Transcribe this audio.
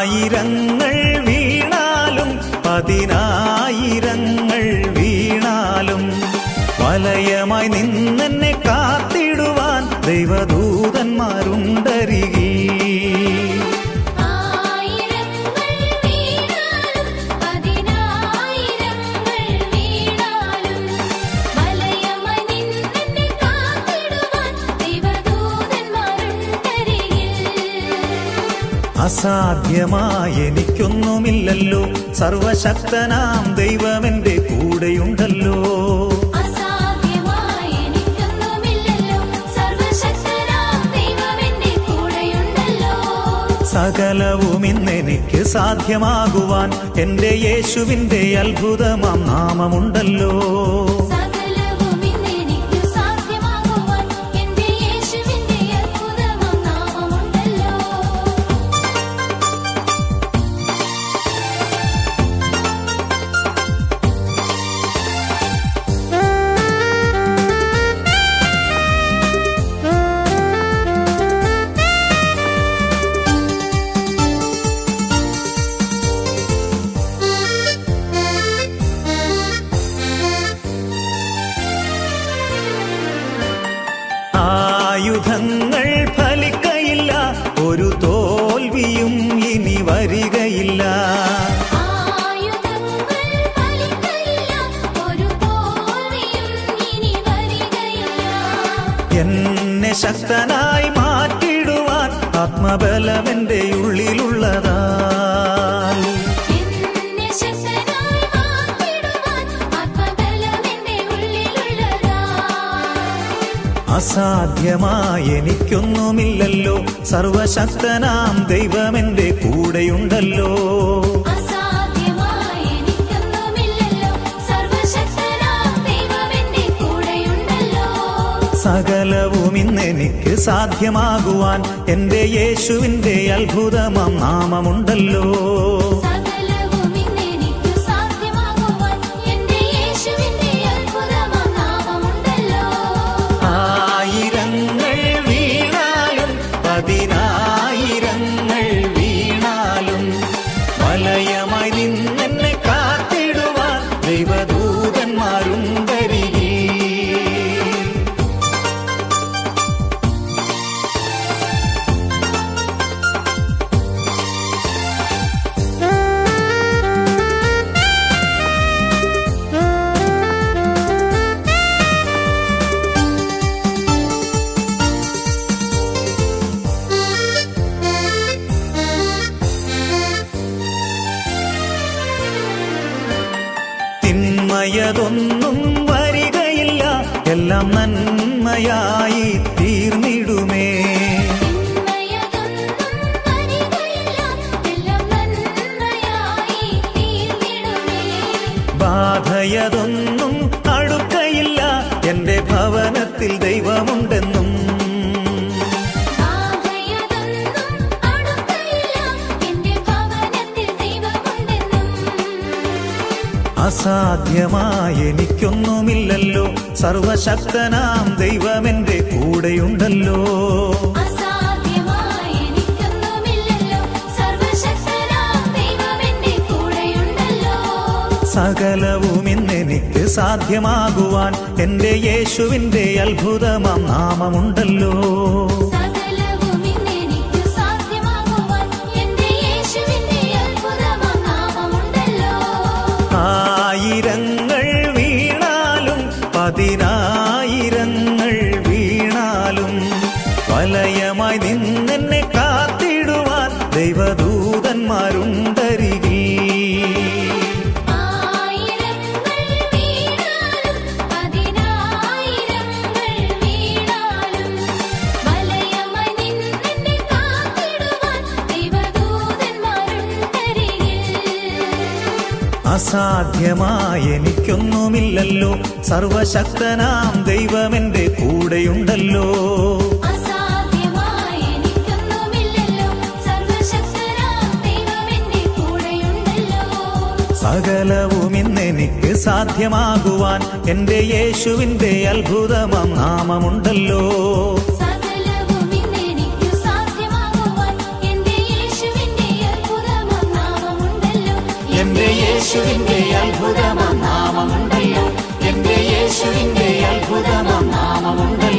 ആയിരങ്ങൾ വീണാലും പതിനായിരങ്ങൾ വീണാലും വലയമായി നിന്നെന്നെ കാത്തിടുവാൻ ദൈവദൂതന്മാരുണ്ടരികി ആയിരങ്ങൾ വീണാലും പതിനായിരങ്ങൾ വീണാലും വലയമായി നിന്നെ കാത്തിടുവാൻ ദൈവദൂതന്മാരുണ്ടരികിൽ അസാധ്യമായ എനിക്കൊന്നുമില്ലല്ലോ സർവശക്തനാം ദൈവമെന്റെ കൂടെയുണ്ടല്ലോ അസാധ്യമായി എനിക്കൊന്നുമില്ലല്ലോ സർവശക്തനാം ദൈവമെന്റെ കൂടെയുണ്ടല്ലോ സകലവും ഇന്നെനിക്ക് സാധ്യമാകുവാൻ എന്റെ യേശുവിന്റെ അത്ഭുതമാം നാമമുണ്ടല്ലോ സകലവും ഇന്നെനിക്ക് സാധ്യമാകുവാൻ എന്റെ യേശുവിന്റെ അത്ഭുതമാം നാമമുണ്ടല്ലോ ആയുധങ്ങൾ ഫലിക്കയില്ല ഒരു തോൽവിയും ഇനി വരികയില്ല ആയുധങ്ങൾ ഫലിക്കയില്ല ഒരു തോൽവിയും ഇനി വരികയില്ല എന്നെ ശക്തനായി മാറ്റിടുവാൻ ആത്മബലമെന്റെ ഉള്ളിലുള്ളതാ എന്നെ ശക്തനായി മാറ്റിടുവാൻ ആത്മബലമെന്റെ ഉള്ളിലുള്ളതാ അസാധ്യമായ എനിക്കൊന്നുമില്ലല്ലോ സർവശക്തനാം ദൈവമെന്റെ കൂടെയുണ്ടല്ലോ അസാധ്യമായി എനിക്കൊന്നുമില്ലല്ലോ സർവശക്തനാം ദൈവമെന്റെ കൂടെയുണ്ടല്ലോ സകലവും ഇന്നെനിക്ക് സാധ്യമാകുവാൻ എന്റെ യേശുവിന്റെ അത്ഭുതമാം നാമമുണ്ടല്ലോ സകലവും ഇന്നെനിക്ക് സാധ്യമാകുവാൻ എന്റെ യേശുവിന്റെ അത്ഭുതമാം നാമമുണ്ടല്ലോ ആയിരങ്ങൾ വീണാലും പതിനായിരങ്ങൾ വീണാലും വലയമായി നിന്നെന്നെ കാത്തിടുവാൻ ദൈവദൂതന്മാരുണ്ടരികി തിന്മയതൊന്നും വരികയില്ല എല്ലാം നന്മയായി തീർന്നിടുമേ തിന്മയതൊന്നും വരികയില്ല എല്ലാം നന്മയായി തീർന്നിടുമേ ബാധയതൊന്നും അടുക്കയില്ല എന്റെ ഭവനത്തിൽ ദൈവമുണ്ടെന്നും ആകയതൊന്നും അടുക്കയില്ല എന്റെ ഭവനത്തിൽ ദൈവമുണ്ടെന്നും അസാധ്യമായ എനിക്കൊന്നുമില്ലല്ലോ സർവശക്തനാം ദൈവമെന്റെ കൂടെയുണ്ടല്ലോ അസാധ്യമായി എനിക്കൊന്നുമില്ലല്ലോ സർവശക്തനാം ദൈവമെന്റെ കൂടെയുണ്ടല്ലോ സകലവും ഇന്നെനിക്ക് സാധ്യമാകുവാൻ എന്റെ യേശുവിന്റെ അത്ഭുതമാം നാമമുണ്ടല്ലോ സകലവും ഇന്നെനിക്ക് സാധ്യമാകുവാൻ എന്റെ യേശുവിന്റെ അത്ഭുതമാം നാമമുണ്ടല്ലോ ആയിരങ്ങൾ വീണാലും പതിനായിരങ്ങൾ വീണാലും വലയമായി നിന്നെന്നെ കാത്തിടുവാൻ ദൈവദൂതന്മാരുണ്ടരികി ആയിരങ്ങൾ വീണാലും പതിനായിരങ്ങൾ വീണാലും വലയമായി നിന്നെ കാത്തിടുവാൻ ദൈവദൂതന്മാരുണ്ടരികിൽ അസാധ്യമായ എനിക്കൊന്നുമില്ലല്ലോ സർവശക്തനാം ദൈവമെന്റെ കൂടെയുണ്ടല്ലോ അസാധ്യമായി എനിക്കൊന്നുമില്ലല്ലോ സർവശക്തനാം ദൈവമെന്റെ കൂടെയുണ്ടല്ലോ സകലവും ഇന്നെനിക്ക് സാധ്യമാകുവാൻ എന്റെ യേശുവിന്റെ അത്ഭുതമാം നാമമുണ്ടല്ലോ സകലവും ഇന്നെനിക്ക് സാധ്യമാകുവാൻ എന്റെ യേശുവിന്റെ അത്ഭുതമാം എന്റെ യേശുവിന്റെ അത്ഭുതമാം നാമമുണ്ടല്ലോ എന്റെ യേശുവിന്റെ അത്ഭുതമാം നാമമുണ്ടല്ലോ